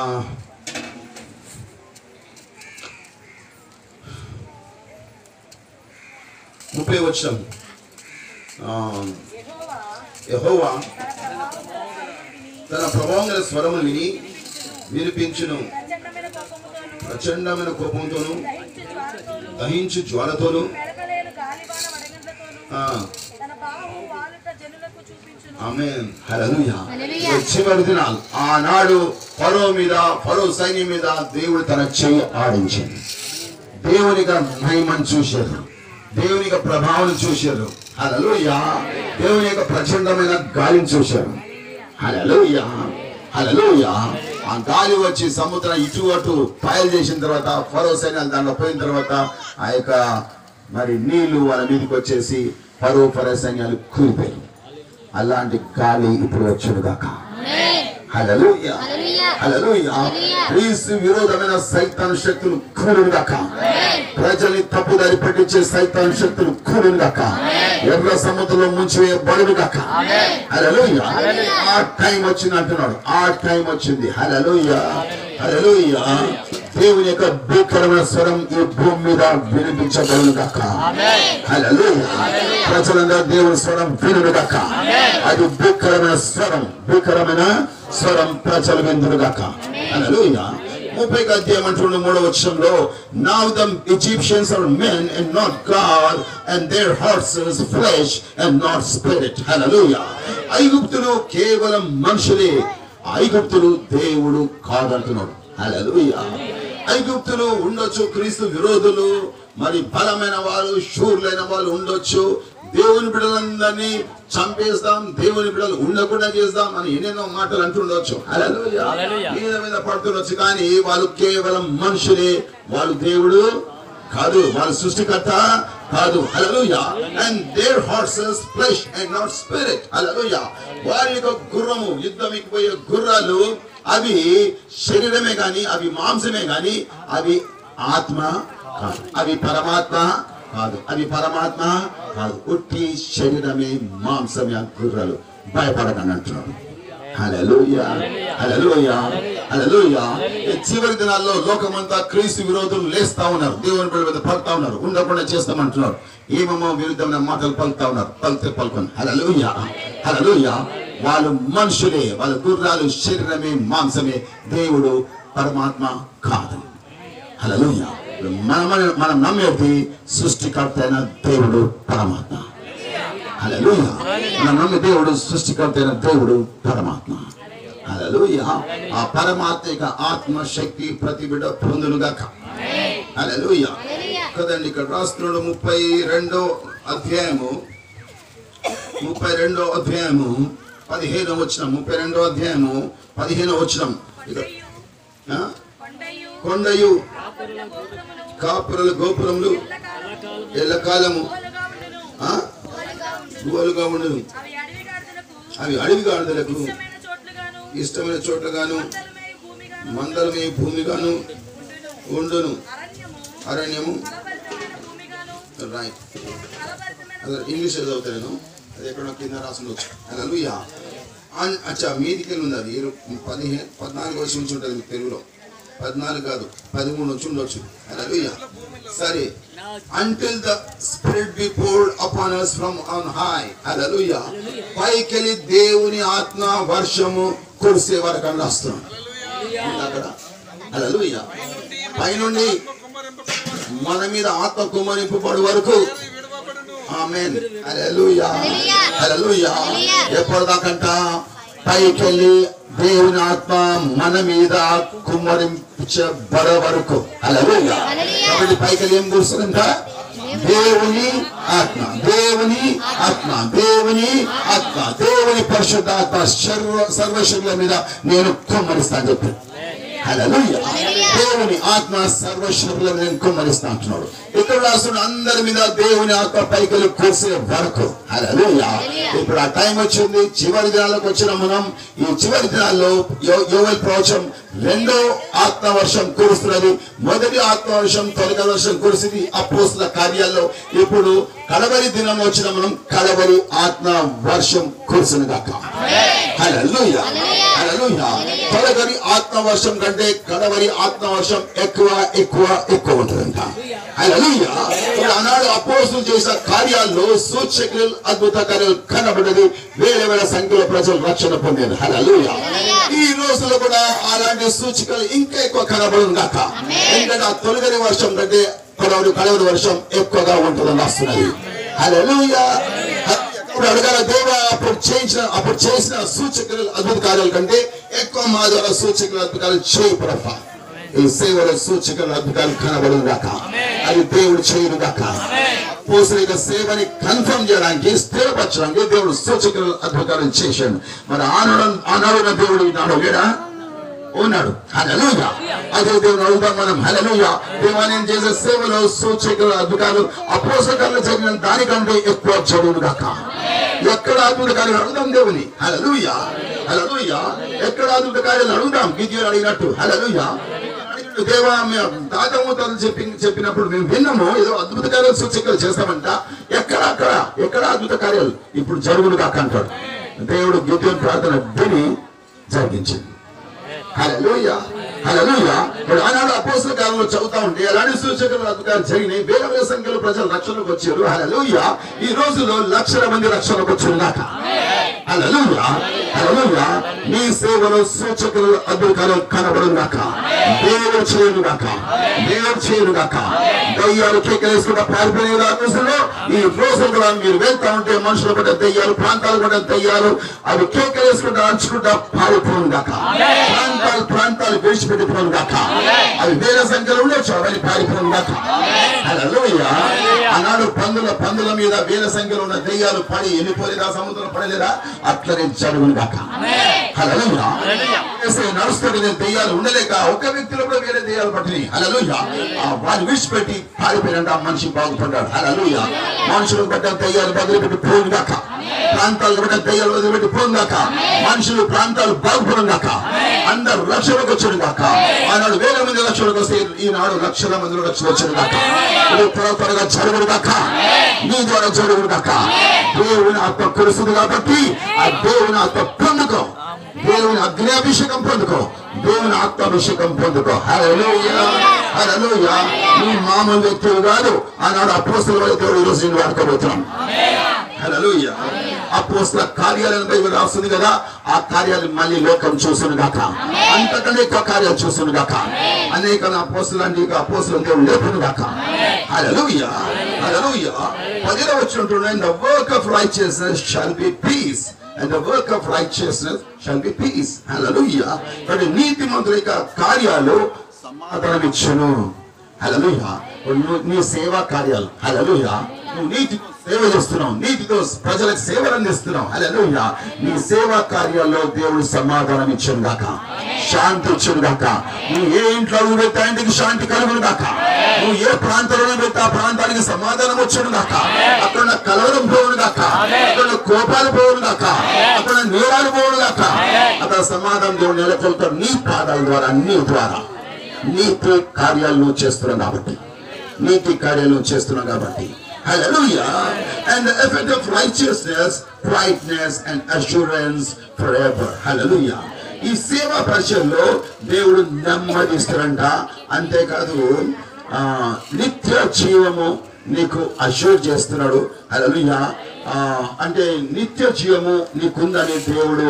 ముప్పై వచ్చం యహోవా తన ప్రభావం గల స్వరములు విని వినిపించును ప్రచండమైన కోపముతోను ప్రచండమైన కోపంతోను దహించు జ్వాలతోను దహించు జ్వాలతోను పెరకలేని గాలివాన వడగండ్లతోను ఆ, తన బాహు వాలుట జనులకు చూపించును ఆమేన్ హల్లెలూయా హల్లెలూయా. ఈ చివరి దినాలు ఆనాడు ఫరో మీద ఫరో సైన్యం మీద దేవుడు తన చెయ్యి ఆడించింది దేవుని యొక్క మహిమను చూశారు దేవుని యొక్క ప్రభావం చూశారు హల్లెలూయా దేవుని యొక్క ప్రచండమైన గాలిని చూశారు హల్లెలూయా హల్లెలూయా ఆ గాలి వచ్చి సముద్రం ఇటు అటు పాయలు చేసిన తర్వాత ఫరో సైన్యాలు దాంట్లో పోయిన తర్వాత ఆ యొక్క మరి నీళ్లు వాళ్ళ మీదకి వచ్చేసి ఫరో ఫరో సైన్యాలు కూలిపోయారు అలాంటి గాలి ఇప్పుడు వచ్చును గాక హల్లెలూయా హల్లెలూయా. హల్లెలూయా హల్లెలూయా. క్రీస్తు విరోధమైన సైతాన్ శక్తులు కూలును గాక ప్రజల్ని తప్పుదారి పట్టించే సైతాన్ శక్తులు కూలును గాక ఎర్ర సముద్రంలో ముంచివేయబడును గాక హల్లెలూయా ఆ టైం వచ్చింది అంటున్నాడు ఆ టైం వచ్చింది హల్లెలూయా హల్లెలూయా దేవుని యొక్క భీకరమైన స్వరం ఈ భూమి మీద వినిపించబడును గాక హల్లెలూయా ప్రజలందరూ దేవుని స్వరం వినును గాక అది భీకరమైన స్వరం భీకరమైన స్వరం ప్రజలు విందును గాక హల్లెలూయా ముప్పై అధ్యాయం అంటుండే మూడవ వచ్చంలో now the Egyptians are men and not God and their horses flesh and not spirit hallelujah ఐగుప్తులు కేవలం మనుషులే ఐగుప్తులు దేవుడు కాదంటున్నాడు హల్లెలూయా ఐగుప్తులు ఉండొచ్చు క్రీస్తు విరోధులు మరి బలమైన వాళ్ళు శూరులైన వాళ్ళు ఉండొచ్చు దేవుని బిడ్డలందరినీ చంపేస్తాం దేవుని బిడ్డలు ఉండకుండా చేస్తాం అని ఎన్నెన్నో మాటలు అంటుండొచ్చు హల్లెలూయా. మీద మీద పడుతుండొచ్చు కానీ వాళ్ళు కేవలం మనుషులే వాళ్ళు దేవుడు కాదు వాళ్ళ సృష్టికర్త కాదు hallelujah and their horses flesh and not spirit hallelujah వారి యొక్క గుర్రము యుద్ధంకి పోయే గుర్రాలు అవి శరీరమే గాని అవి మాంసమే గాని అవి ఆత్మ కాదు అవి పరమాత్మ కాదు అవి పరమాత్మ కాదు ఉట్టి శరీరమే మాంసమే ఆ గుర్రాలు భయపడకండి అంటున్నాడు హల్లెలూయా హల్లెలూయా హల్లెలూయా ఈ చివరి దినాల్లో లోకమంతా క్రీస్తు విరోధులు లేస్తా ఉన్నారు దేవుని బిడ్డ మీద పలుకుతా ఉన్నారు ఉండకుండా చేస్తామంటున్నారు ఏమేమో విరుద్ధమైన మాటలు పలుకుతా ఉన్నారు పలికితే పలుకొని హల్లెలూయా హల్లెలూయా వాళ్ళు మనుషులే వాళ్ళ గుర్రాలు శరీరమే మాంసమే దేవుడు పరమాత్మ కాదు హల్లెలూయా మనం మనం నమ్మేది సృష్టికర్త అయిన దేవుడు పరమాత్మ హల్లెలూయా మనం నమ్మే దేవుడు సృష్టికర్త అయిన దేవుడు పరమాత్మ హల్లెలూయా ఆ పరమాత్మ యొక్క ఆత్మ శక్తి ప్రతి బిడ్డ పొందునుగాక హల్లెలూయా హల్లెలూయా. కదండి ఇక్కడ రాస్తున్నాడు ముప్పై రెండో అధ్యాయము ముప్పై రెండో అధ్యాయము పదిహేను వచ్చిన ముప్పై రెండో అధ్యాయము పదిహేను వచ్చిన కొండయు కొండయు కొండయు కాపురుల గోపురములు కాపురల గోపురములు ఎల్లకాలము ఎల్లకాలము పోలుగా ఉండును ఆ? పోలుగా ఉండును గువ్వలుగా ఉండును అవి అడవి గాడిదలకు అవి అడవి గాడిదలకు ఇష్టమైన చోట్లుగాను ఇష్టమైన చోట్లగాను మందలమై భూమిగాను మందలమే భూమిగాను ఉండును ఉండును అరణ్యము అరణ్యము ఫలభరితమైన భూమిగాను రైట్ ఫలభరితమైన అదే ఇంగ్లీష్ చదువుతా నేను అది ఎక్కడో కింద రాసుండొచ్చు హల్లెలూయా అన్ అచ్చా మీదికి వెళ్ళి ఉంది అది ఇరు- పదిహేను పద్నాలుగు వచ్చి ఉంచి ఉంటుంది మీకు తెలుగులో పద్నాలుగు కాదు పదమూడు వచ్చి ఉండొచ్చు హల్లెలూయా సరే until the spirit be poured upon us from on high hallelujah పైకెళ్ళి దేవుని ఆత్మ వర్షము కురిసే వరకు అని రాస్తున్నాం ఉంది అక్కడ హల్లెలూయా పైనుండి మన మీద ఆత్మ కుమ్మరింపబడు వరకు ఆమేన్ హల్లెలూయా హల్లెలూయా ఎప్పటిదాకంట పైకెళ్ళి దేవుని ఆత్మ మన మీద కుమ్మరించబడ వరకు హల్లెలూయా కాబట్టి పైకెళ్ళి ఏం కూర్చుందంట దేవుని ఆత్మ దేవుని ఆత్మ దేవుని ఆత్మ దేవుని పరిశుద్ధాత్మ సర్వ సర్వశరీల మీద నేను కుమ్మరిస్తాను చెప్పి హల్లెలూయా దేవుని ఆత్మ సర్వశరీల మీద నేను కుమ్మరిస్తా అంటున్నాడు ఇక్కడ రాస్తున్న అందరి మీద దేవుని ఆత్మ పైకి కూర్చే వరకు హల్లెలూయా ఇప్పుడు ఆ టైం వచ్చింది చివరి దినాలకు వచ్చిన మనం ఈ చివరి దినాల్లో యో- యోవేల్ ప్రవచనం రెండో ఆత్మ వర్షం కురుస్తున్నది మొదటి ఆత్మ వర్షం తొలక వర్షం కురిసింది అపోస్తుల కార్యాల్లో ఇప్పుడు కడవరి దినం వచ్చిన మనం కడవరి ఆత్మ వర్షం కురిసిన గాక హల్లెలూయా హల్లెలూయా తొలగరి ఆత్మ వర్షం కంటే కడవరి ఆత్మ వర్షం ఎక్కువ ఎక్కువ ఎక్కువ ఉంటుందంట హల్లెలూయా ఇప్పుడు ఆనాడు అపోస్తులు చేసిన కార్యాల్లో సూచకులు అద్భుత కార్యాలు కనబడేది వేల వేల సంఖ్యలో ప్రజలు రక్షణ పొందారు హల్లెలూయా ఈ రోజుల్లో కూడా అలాంటి సూచికలు ఇంకా ఎక్కువ కనబడును గాక ఎందుకంటే ఆ తొలగరి వర్షం కంటే కడవరి కడవరి వర్షం ఎక్కువగా ఉంటుందని వస్తున్నది హల్లెలూయా ఇప్పుడు అడగాల దేవ అప్పుడు చేయించిన అప్పుడు చేసిన సూచకలు అద్భుత కార్యాల కంటే ఎక్కువ మా ద్వారా సూచకలు అద్భుతాలు చేయి ప్రభా ఈ సేవల సూచకలు అద్భుతాలు కనబడును గాక అది దేవుడు చేయను గాక పోసిన యొక్క సేవని కన్ఫర్మ్ చేయడానికి స్థిరపరచడానికి దేవుడు సూచకలు అద్భుతాలు చేశాడు మరి ఆనాడు ఆనాడున్న దేవుడు ఈనాడు లేడా ఉన్నాడు హల్లెలూయా అదే దేవుని అడుగుదాం మనం హల్లెలూయా దేవా నేను చేసే సేవలో సూచకులు అద్భుతాలు అపోసకాలు జరిగిన దానికంటే ఎక్కువ చదువును గాక ఎక్కడ అద్భుత కార్యాలు అడుగుదాం దేవుని హల్లెలూయా హల్లెలూయా ఎక్కడ అద్భుత కార్యాలు అడుగుదాం గిద్యోని అడిగినట్టు హల్లెలూయా అడిగినట్టు, దేవా మేము తాత మూతలు చెప్పి చెప్పినప్పుడు మేము విన్నాము ఏదో అద్భుత కార్యాలు సూచకలు చేస్తామంట ఎక్కడ అక్కడ ఎక్కడ అద్భుత కార్యాలు ఇప్పుడు జరుగును కాక అంటాడు దేవుడు గిద్యోని ప్రార్థన విని జరిగించింది హల్లెలూయా హల్లెలూయా ఇప్పుడు ఆనాడు అపోస్తుల కాలంలో చదువుతా ఉంటే అలాంటి సూచకలు అద్భుతాలు జరిగినాయి వేల వేల సంఖ్యలో ప్రజలు రక్షణకు వచ్చారు హల్లెలూయా ఈ రోజుల్లో లక్షల మంది రక్షణకు వచ్చారు దాకా హల్లెలూయా హల్లెలూయా నీ సేవలో సూచకలు అద్భుతాలు కనబడును గాక దేవుడు చేయను గాక దేవుడు చేయను గాక దయ్యాలు కేకలేసుకుంటా పారిపోయిన రోజుల్లో ఈ రోజులు కూడా మీరు వెళ్తా ఉంటే మనుషులు కూడా దయ్యాలు ప్రాంతాలు కూడా దయ్యాలు అవి కేకలేసుకుంటా అరుచుకుంటా పారిపోను గాక ప్రాంతాలు ప్రాంతాలు విడిచిపెట్టిపోను గాక అవి వేల సంఖ్యలో ఉండొచ్చు అవన్నీ పారిపోను గాక హల్లెలూయా ఆనాడు పందుల పందుల మీద వేల సంఖ్యలో ఉన్న దెయ్యాలు పడి వెళ్ళిపోలేదా సముద్రం పడలేదా అట్లనే జరుగును గాక హల్లెలూయా యేసు నడుస్తుంటే దెయ్యాలు ఉండలేక ఒక వ్యక్తిలో కూడా వేరే దెయ్యాలు పట్టినాయి హల్లెలూయా ఆ వారిని విడిచిపెట్టి పారిపోయినంట ఆ మనిషి బాగుపడ్డాడు హల్లెలూయా మనుషులకు పడ్డ దెయ్యాలు వదిలిపెట్టి పోను గాక ప్రాంతాలకు పడ్డ దెయ్యాలు వదిలిపెట్టి పోను గాక మనుషులు ప్రాంతాలు బాగుపడం గాక అందరు రక్షణకు వచ్చాడు గాక ఆనాడు వేల మంది రక్షణకు వస్తే ఈనాడు లక్షల మంది రక్షణ వచ్చాడు గాక ఇది త్వర త్వరగా జరుగుడు గాక నీ ద్వారా జరుగుడు గాక దేవుని ఆత్మ కురుస్తుంది కాబట్టి ఆ దేవుని ఆత్మ పొందుకో దేవుని అగ్నియాభిషేకం పొందుకో దేవుని ఆత్మాభిషేకం పొందుకో హల్లెలూయా హల్లెలూయా నీ మామూలు వ్యక్తులు కాదు ఆనాడు అపోస్తుల వల్ల దేవుడు ఈరోజు నేను వాడుకోబోతున్నాం హల్లెలూయా అపోస్తుల కార్యాలను బైబిల్ రాస్తుంది కదా ఆ కార్యాలు మళ్ళీ లోకం చూసును గాక అంతకంటే ఎక్కువ కార్యాలు చూసును గాక అనేక అపోస్తులు అంటే ఇక అపోస్తులు దేవుడు లేపును గాక హల్లెలూయా హల్లెలూయా పదిలో వచ్చినట్టు the work of righteousness shall be peace and the work of righteousness shall be peace hallelujah కానీ నీతిమంతుల యొక్క కార్యాలు సమాధానం ఇచ్చును హల్లెలూయా నువ్వు నీ సేవా కార్యాలు హల్లెలూయా నువ్వు నీతితో సేవ చేస్తున్నావు నీతితో ప్రజలకు సేవలు అందిస్తున్నావు హల్లెలూయా నీ సేవా కార్యాల్లో దేవుడు సమాధానం ఇచ్చును గాక శాంతి ఇచ్చును గాక నువ్వు ఏ ఇంట్లో అడుగు పెడితే ఆ ఇంటికి శాంతి కలుగును గాక నువ్వు ఏ ప్రాంతంలో పెడితే ఆ ప్రాంతానికి సమాధానం వచ్చును గాక అక్కడ ఉన్న కలవరం పోవును గాక అక్కడ ఉన్న కోపాలు పోవును గాక అక్కడ ఉన్న నేరాలు పోవును గాక అక్కడ సమాధానం దేవుడు నెలకొల్తాడు నీ పాదాల ద్వారా నీ ద్వారా నీతి కార్యాలు నువ్వు చేస్తున్నావు కాబట్టి నీతి కార్యాలు నువ్వు చేస్తున్నావు కాబట్టి Hallelujah. And the effect of righteousness, brightness and assurance forever. Hallelujah. ఈ సేవా పరిచయంలో దేవుడు నెమ్మదిస్తాడంట అంతేకాదు ఆ, నిత్య జీవము నీకు అష్యూర్ చేస్తున్నాడు అలలుయ అంటే నిత్య జీవము నీకుందని దేవుడు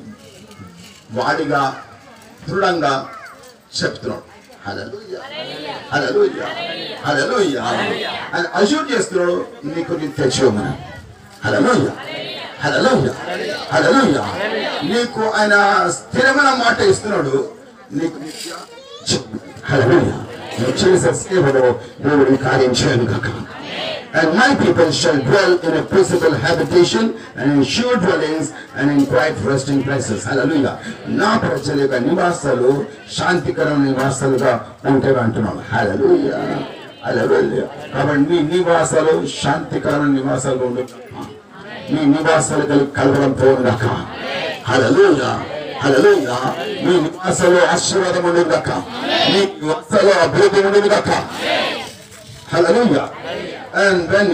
వాడిగా దృఢంగా చెప్తున్నాడు హల్లెలూయా. హల్లెలూయా. హల్లెలూయా. ఆయన అష్యూర్ చేస్తున్నాడు నీకు నిత్య జీవము హల్లెలూయా. హల్లెలూయా. హల్లెలూయా. నీకు ఆయన స్థిరమైన మాట ఇస్తున్నాడు నీకు నిత్య జీవము. హల్లెలూయా. నువ్వు చేసే సేవలో దేవుడు ఈ కార్యం చేయను కాక And my people shall dwell in a peaceable habitation and in sure dwellings and in quiet resting places. Hallelujah. నా ప్రజల యొక్క నివాసాలు శాంతికరమైన నివాసాలుగా ఉంటాయి అంటున్నాను హల్లెలూయా హల్లెలూయా కాబట్టి మీ నివాసాలు శాంతికరమైన నివాసాలుగా ఉండు మీ నివాసాలు కలిగి కలవడం పోనుగాక హల్లెలూయా హల్లెలూయా మీ నివాసాలు ఆశీర్వాదం ఉండుగాక మీ నివాసాలు అభివృద్ధి ఉండుగాక హల్లెలూయా అండ్ వెన్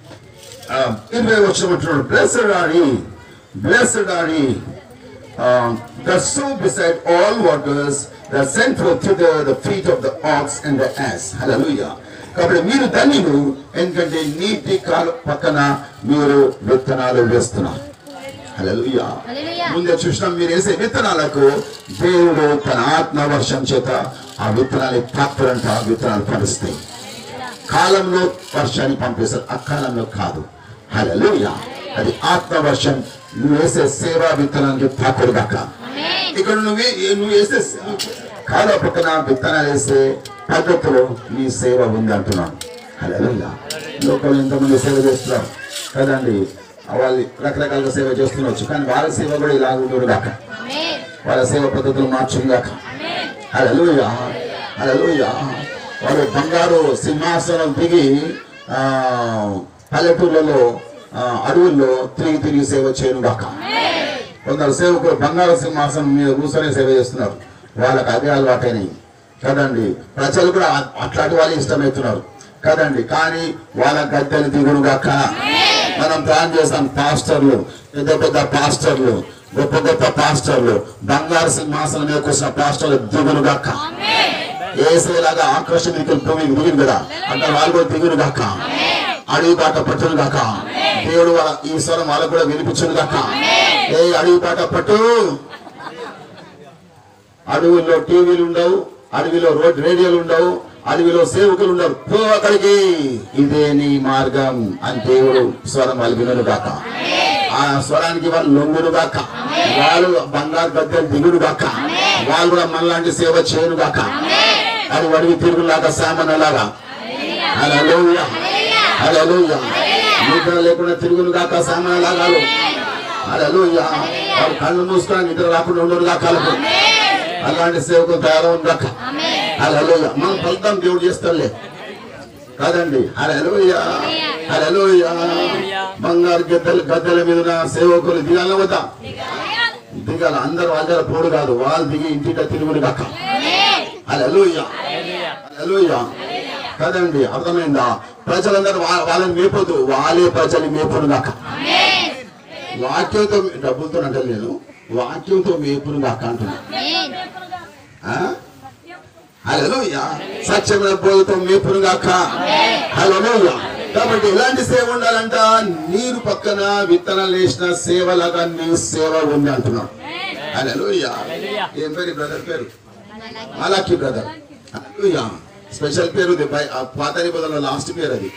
ఇరవై వచ్చినటువంటి blessed are ye blessed are ye the sow beside all waters that sent forth thither the feet of the ox and the ass. Hallelujah. కాబట్టి మీరు ధన్యులు ఎందుకంటే నీటి కాలు పక్కన మీరు విత్తనాలు వేస్తున్నారు హల్లెలూయా హల్లెలూయా. ముందే చూసినాం మీరు వేసే విత్తనాలకు దేవుడు తన ఆత్మ వర్షం చేత ఆ విత్తనాలు తాకురంట ఆ విత్తనాలు పరుస్తాయి కాలంలో వర్షాన్ని పంపిస్తారు అకాలంలో కాదు హల్లెలూయా అది ఆత్మ వర్షం నువ్వు వేసే సేవా విత్తనానికి తాకుడు కాక ఇక్కడ నువ్వు నువ్వు వేసే కాల పక్కన విత్తనాలు వేసే పద్ధతిలో నీ సేవ ఉంది అంటున్నాను హల్లెలూయా లోకంలో ఎంతమంది సేవ చేస్తున్నారు కదండి వాళ్ళు రకరకాలుగా సేవ చేస్తుండొచ్చు కానీ వాళ్ళ సేవ కూడా ఇలా ఉండదు కాక ఆమేన్ వాళ్ళ సేవ పద్ధతులు మార్చును కాక హల్లెలూయా హల్లెలూయా వారు బంగారు సింహాసనం దిగి ఆ, పల్లెటూర్లలో ఆ, అడవుల్లో తిరిగి తిరిగి సేవ చేయను గాక కొందరు సేవకులు బంగారు సింహాసనం మీద కూర్చొని సేవ చేస్తున్నారు వాళ్ళకి అదే అలవాటైనవి కదండి ప్రజలు కూడా అ- అట్లాంటి వాళ్ళు ఇష్టమవుతున్నారు కదండి కానీ వాళ్ళ గద్దెలు దిగును గాక మనం ప్లాన్ చేస్తాం పాస్టర్లు పెద్ద పెద్ద పాస్టర్లు గొప్ప గొప్ప పాస్టర్లు బంగారు సింహాసనం మీద కూర్చున్న పాస్టర్లు దిగును గాక ఏసేలాగా ఆకాశం మీకు భూమికి దిగును కదా అంటే వాళ్ళు కూడా దిగును గాక అడవి బాట పట్టును గాక దేవుడు వాళ్ళ ఈ స్వరం వాళ్ళకు కూడా వినిపించును గాక ఏ అడవి బాట పట్టు అడవుల్లో టీవీలు ఉండవు అడవిలో రోడ్ రేడియోలు ఉండవు అడవిలో సేవకులు ఉండవు పో అక్కడికి ఇదే నీ మార్గం అని దేవుడు స్వరం వాళ్ళు వినును గాక ఆ స్వరానికి వాళ్ళు లొంగును గాక వాళ్ళు బంగారు గద్దెలు దిగుడు గాక వాళ్ళు కూడా మనలాంటి సేవ చేయను గాక అది అడవి తిరుగులాగా సామాన్ లాగా హల్లెలూయా హల్లెలూయా నిద్ర లేకుండా తిరుగును గాక సామాన్ లాగాలు హల్లెలూయా వారు కళ్ళు మూసుకొని నిద్ర రాకుండా ఉండరు గాక వాళ్ళకు. అలాంటి సేవకులు తయారవును గాక హల్లెలూయా మనం ఫలితం దేవుడు చేస్తాడులే కాదండి హల్లెలూయా హల్లెలూయా బంగారు గద్దెల గద్దెల మీద ఉన్న సేవకులు దిగాల వద్దా దిగాల అందరూ వాళ్ళ పోడు కాదు వాళ్ళు దిగి ఇంటికి తిరుగుడు కాక హల్లెలూయా హల్లెలూయా కదండి అర్థమైందా ప్రజలందరూ వా- వాళ్ళని మేపొద్దు వాళ్ళే ప్రజలు మేపును కాక వాక్యంతో డబ్బులతో అంటే నేను వాక్యంతో మేపును కాక అంటున్నా ఆమేన్ ఆ? హల్లెలూయా సత్యమైన బోధతో మేపును గాక హల్లెలూయా కాబట్టి ఎలాంటి సేవ ఉండాలంట నీరు పక్కన విత్తనాలు వేసిన సేవలాగా నీ సేవ ఉంది అంటున్నాడు హల్లెలూయా ఏం పేరు బ్రదర్ పేరు అలాకి బ్రదర్ హల్లెలూయా స్పెషల్ పేరు ఉంది బై- ఆ పాత నిబంధనలో లాస్ట్ పేరు అది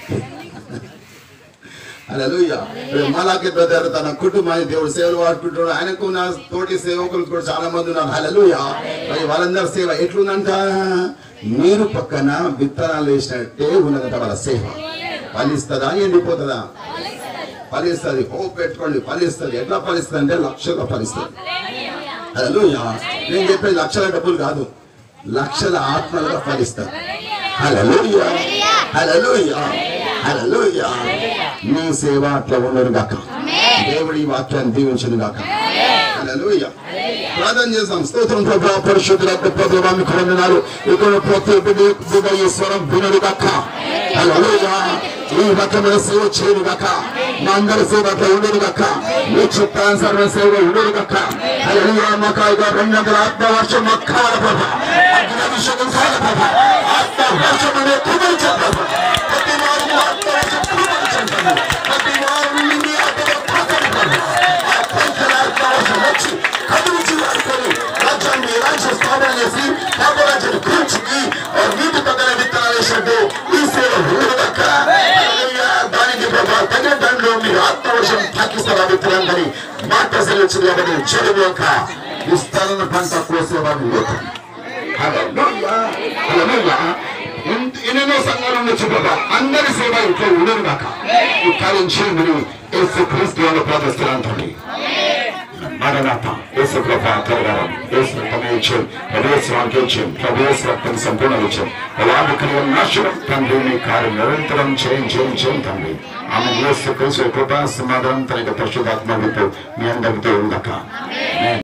హల్లెలూయా మలాకి బ్రదర్ తన కుటుంబాన్ని దేవుడు సేవలు వాడుకుంటున్నాడు ఆయనకు నా తోటి సేవకులు కూడా చాలా మంది ఉన్నారు హల్లెలూయా మరి వాళ్ళందరి సేవ ఎట్లుందంట నీరు పక్కన విత్తనాలు వేసినట్టే ఉన్నదంట వాళ్ళ సేవ ఫలిస్తుందా ఎండిపోతుందా ఫలిస్తుంది హోప్ పెట్టుకోండి ఫలిస్తుంది ఎట్లా ఫలిస్తుంది అంటే లక్షల్లో ఫలిస్తుంది హల్లెలూయా నేను చెప్పేది లక్షల డబ్బులు కాదు లక్షల ఆత్మలుగా ఫలిస్తారు హల్లెలూయా హల్లెలూయా హల్లెలూయా నీ సేవ అట్లా ఉండను గాక దేవుడి ఈ వాక్యాన్ని దీవించను గాక హల్లెలూయా ప్రార్థన చేస్తాం స్తోత్రం ప్రభా పరిశుద్ధుల గొప్ప దేవా మీకు వందనాలు ఇక్కడ ప్రతి బిడ్డ బిడ్డ ఈ స్వరం వినడు గాక హల్లెలూయా. ఈ రకమైన సేవ చేయను గాక మా అందరి సేవ అట్లా ఉండదు గాక మీ చిత్తానుసరణ సేవ ఉండదు గాక హల్లెలూయా మాకు రెండు వందల ఆత్మ వర్షం మాకు కావాలి ప్రభా అగ్నిభిషేకం కావాలి ప్రభా ఆత్మ వర్షం అనే కుమరించే ప్రభా ప్రతి వారిని ఆత్మ వర్షం కుమరించండి ప్రభా. ప్రతి వారిని మీ ఆత్మలో తాకండి ప్రభా. ఆ పంచల ఆత్మ వర్షం వచ్చి కదిలించి వాడుకొని రాజ్యాన్ని రాజ్య స్థాపన చేసి పాపరాజ్యాన్ని కూర్చి నీటి పక్కన విత్తనాలు వేసినట్టు ఈ సేవ ఉండదు గాక హల్లెలూయా. దానికి ప్రభా తగిన దాంట్లో మీరు ఆత్మవర్షం పాకిస్తాన్ విత్తనాలని మాట సెలవుచ్చింది కాబట్టి చెడు యొక్క విస్తరణ పంట కోసేవాడిని లేదు హల్లెలూయా. హల్లెలూయా. ఇంత- ఎన్నెన్నో సంఘాలు ఉండొచ్చు ప్రభా అందరి సేవ ఇంట్లో ఉండదు కాక ఈ కార్యం చేయమని యేసు క్రీస్తు వాళ్ళు ప్రార్థిస్తున్నాను తండ్రి మరణాత యేసు ప్రభా త్వరగారం యేసు రక్తం ఇచ్చాం ప్రవేశ వాక్యం ప్రవేశ రక్తం సంపూర్ణ ఇచ్చాం అలాంటి క్రియం నాశనం తండ్రి మీ కార్యం నిరంతరం చేయం చేయం చేయం తండ్రి ఆమె యేసు క్రీస్తు కృపా సమాధానం తన యొక్క పరిశుద్ధాత్మ మీ అందరితో ఉందక